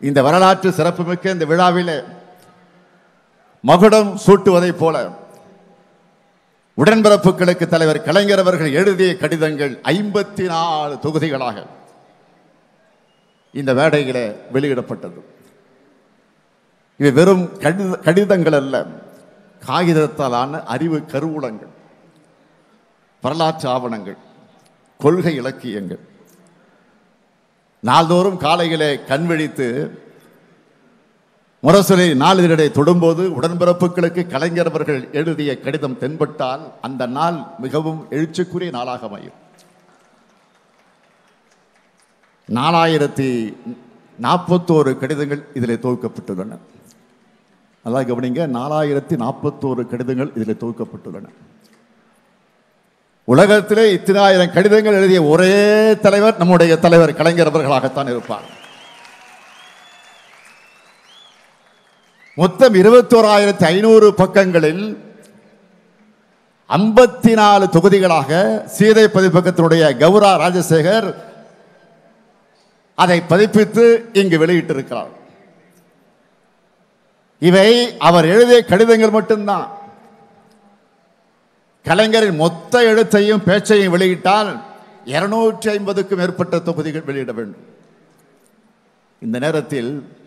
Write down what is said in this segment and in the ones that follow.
இந்த வரலாற்று சிறப்புமிக்க இந்த விழாவிலே மகுடம் சூட்டுவதைப் போல உடன்பிறப்புகளுக்கு தலைவர் கலைஞர் அவர்கள் எழுதிய கடிதங்கள் ஐம்பத்தி நாலு தொகுதிகளாக இந்த மேடையில வெளியிடப்பட்டது இவை வெறும் கடித கடிதங்கள் அல்ல காகிதத்தாலான அறிவு கருவூலங்கள் வரலாற்று ஆவணங்கள் கொள்கை இலக்கியங்கள் நாள்தோறும் காலையிலே கண் விழித்து முரசொலி நாளிதழை தொடும்போது உடன்பிறப்புகளுக்கு கலைஞர் அவர்கள் எழுதிய கடிதம் தென்பட்டால் அந்த நாள் மிகவும் எழுச்சிக்குரிய நாளாக அமையும் நாலாயிரத்தி நாற்பத்தோரு கடிதங்கள் இதில் தொகுக்கப்பட்டுள்ளன நல்லா கவனிங்க நாலாயிரத்தி நாற்பத்தோரு கடிதங்கள் இதில் தொகுக்கப்பட்டுள்ளன உலகத்திலே இத்தனாயிரம் கடிதங்கள் எழுதிய ஒரே தலைவர் நம்முடைய தலைவர் கலைஞர் அவர்களாகத்தான் இருப்பார் மொத்தம் இருபத்தோராயிரத்தி ஐநூறு பக்கங்களில் ஐம்பத்தி நாலு தொகுதிகளாக சீதை பதிப்பகத்தினுடைய கௌரா ராஜசேகர் அதை பதிப்பித்து இங்கு வெளியிட்டிருக்கிறார் இவை அவர் எழுதிய கடிதங்கள் மட்டும்தான் கலைஞரின் மொத்த எழுத்தையும் பேச்சையும் வெளியிட்டால் இருநூற்றி ஐம்பதுக்கும் மேற்பட்ட தொகுதிகள் வெளியிட வேண்டும் இந்த நேரத்தில்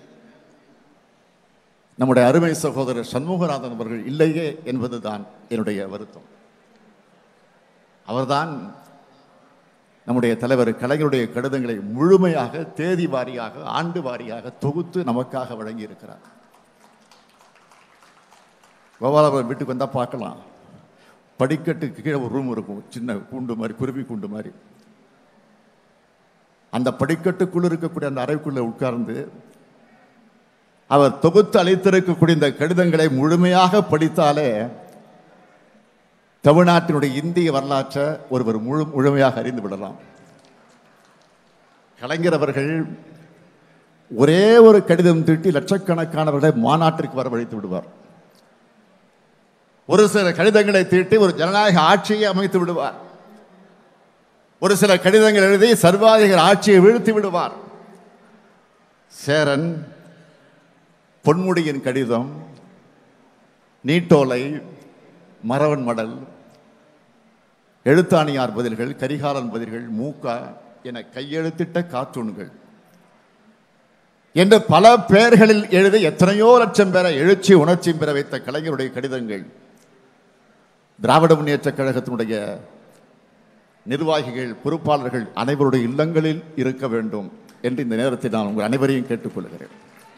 நம்முடைய அருமை சகோதரர் சண்முகநாதன் அவர்கள் இல்லையே என்பதுதான் என்னுடைய வருத்தம் அவர்தான் நம்முடைய தலைவர் கலைஞருடைய கடிதங்களை முழுமையாக தேதி வாரியாக ஆண்டு வாரியாக தொகுத்து நமக்காக வழங்கி இருக்கிறார் கோபாலபுரம் வீட்டுக்கு வந்தால் பார்க்கலாம் படிக்கட்டுக்கு கீழே ஒரு ரூம் இருக்கும் சின்ன கூண்டு மாதிரி குருவி கூண்டு மாதிரி அந்த படிக்கட்டுக்குள்ள இருக்கக்கூடிய அந்த அறைக்குள்ள உட்கார்ந்து அவர் தொகுத்து அளித்திருக்கக்கூடிய இந்த கடிதங்களை முழுமையாக படித்தாலே தமிழ்நாட்டினுடைய இந்திய வரலாற்றை ஒருவர் முழு முழுமையாக அறிந்து விடலாம் கலைஞர் அவர்கள் ஒரே ஒரு கடிதம் தீட்டி லட்சக்கணக்கானவர்களை மாநாட்டிற்கு வரவழைத்து விடுவார் ஒரு சில கடிதங்களை தீட்டி ஒரு ஜனநாயக ஆட்சியை அமைத்து விடுவார் ஒரு சில கடிதங்கள் எழுதி சர்வாதிகார ஆட்சியை வீழ்த்தி விடுவார் சேரன் பொன்முடியின் கடிதம் நீட்டோலை மரவன் மடல் எழுத்தாணியார் பதில்கள் கரிகாலன் பதில்கள் மூக்கா என கையெழுத்திட்ட காத்தூண்கள் என்று பல பெயர்களில் எழுதி எத்தனையோ லட்சம் பேரை எழுச்சி உணர்ச்சி பெற வைத்த கலைஞருடைய கடிதங்கள் திராவிட முன்னேற்ற கழகத்தினுடைய நிர்வாகிகள் பொறுப்பாளர்கள் அனைவருடைய இல்லங்களில் இருக்க வேண்டும் என்று இந்த நேரத்தில் நான் உங்கள் அனைவரையும் கேட்டுக்கொள்கிறேன்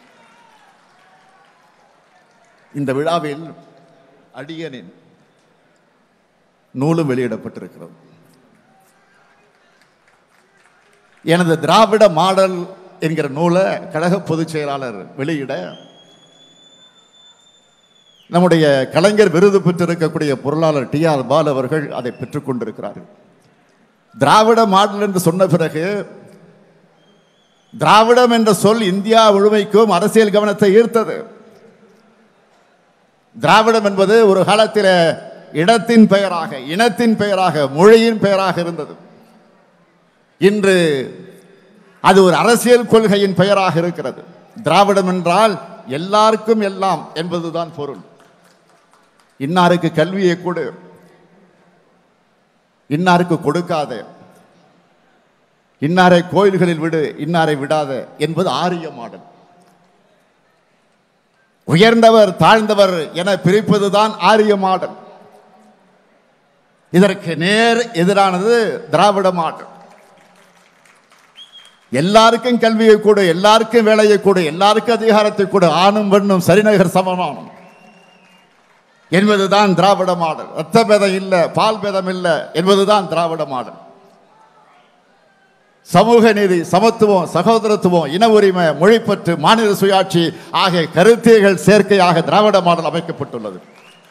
இந்த விழாவில் அடியனின் நூலும் வெளியிடப்பட்டிருக்கிறது எனது திராவிட மாடல் என்கிற நூலை கழக பொதுச் செயலாளர் வெளியிட நம்முடைய கலைஞர் விருது பெற்றிருக்கக்கூடிய பொருளாளர் டி ஆர் பால் அவர்கள் அதை பெற்றுக் கொண்டிருக்கிறார்கள் திராவிட மாடல் என்று சொன்ன பிறகு திராவிடம் என்ற சொல் இந்தியா முழுமைக்கும் அரசியல் கவனத்தை ஈர்த்தது திராவிடம் என்பது ஒரு காலத்தில் இடத்தின் பெயராக இனத்தின் பெயராக மொழியின் பெயராக இருந்தது இன்று அது ஒரு அரசியல் கொள்கையின் பெயராக இருக்கிறது திராவிடம் என்றால் எல்லாருக்கும் எல்லாம் என்பதுதான் பொருள் இன்னாருக்கு கல்வியை கொடு இன்னாருக்கு கொடுக்காத இன்னாரை கோயில்களில் விடு இன்னாரை விடாத என்பது ஆரிய மாடல் உயர்ந்தவர் தாழ்ந்தவர் என பிரிப்பதுதான் ஆரிய மாடல் இதற்கு நேர் எதிரானது திராவிட மாடல் எல்லாருக்கும் கல்வியை கொடு எல்லாருக்கும் வேலையை கொடு எல்லாருக்கும் அதிகாரத்தை கொடு ஆணும் பெண்ணும் சரிநகர் சமமானம் என்பதுதான் திராவிட மாடல் ரத்த பேதம் இல்லை பால் பேதம் இல்லை என்பதுதான் திராவிட மாடல் சமூக நீதி சமத்துவம் சகோதரத்துவம் இன உரிமை மொழிப்பற்று மாநில சுயாட்சி ஆகிய கருத்தியல் சேர்க்கையாக திராவிட மாடல் அமைக்கப்பட்டுள்ளது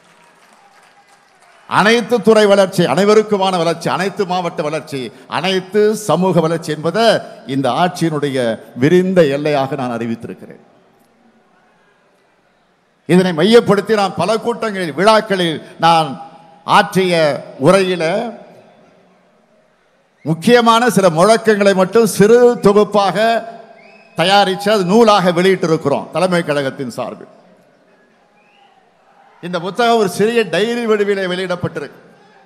அனைத்து துறை வளர்ச்சி அனைவருக்குமான வளர்ச்சி அனைத்து மாவட்ட வளர்ச்சி அனைத்து சமூக வளர்ச்சி என்பதை இந்த ஆட்சியினுடைய விரிந்த எல்லையாக நான் அறிவித்திருக்கிறேன் இதனை மையப்படுத்தி நான் பல கூட்டங்களில் விழாக்களில் நான் ஆற்றிய உரையில முக்கியமான சில முழக்கங்களை மட்டும் சிறு தொகுப்பாக தயாரித்து அது நூலாக வெளியிட்டிருக்கிறோம் தலைமை கழகத்தின் சார்பில் இந்த புத்தகம் ஒரு சிறிய டைரி வடிவிலே வெளியிடப்பட்டிருக்கு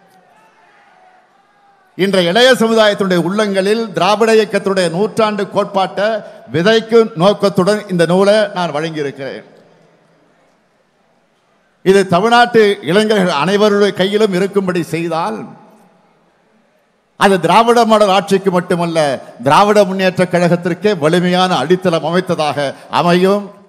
இன்றைய இளைய சமுதாயத்தினுடைய உள்ளங்களில் திராவிட இயக்கத்துடைய நூற்றாண்டு கோட்பாட்டை விதைக்கும் நோக்கத்துடன் இந்த நூலை நான் வழங்கியிருக்கிறேன் இது தமிழ்நாட்டு இளைஞர்கள் அனைவருடைய கையிலும் இருக்கும்படி செய்தால் அது திராவிட மாடல் ஆட்சிக்கு மட்டுமல்ல திராவிட முன்னேற்ற கழகத்திற்கே வலிமையான அடித்தளம் அமைத்ததாக அமையும்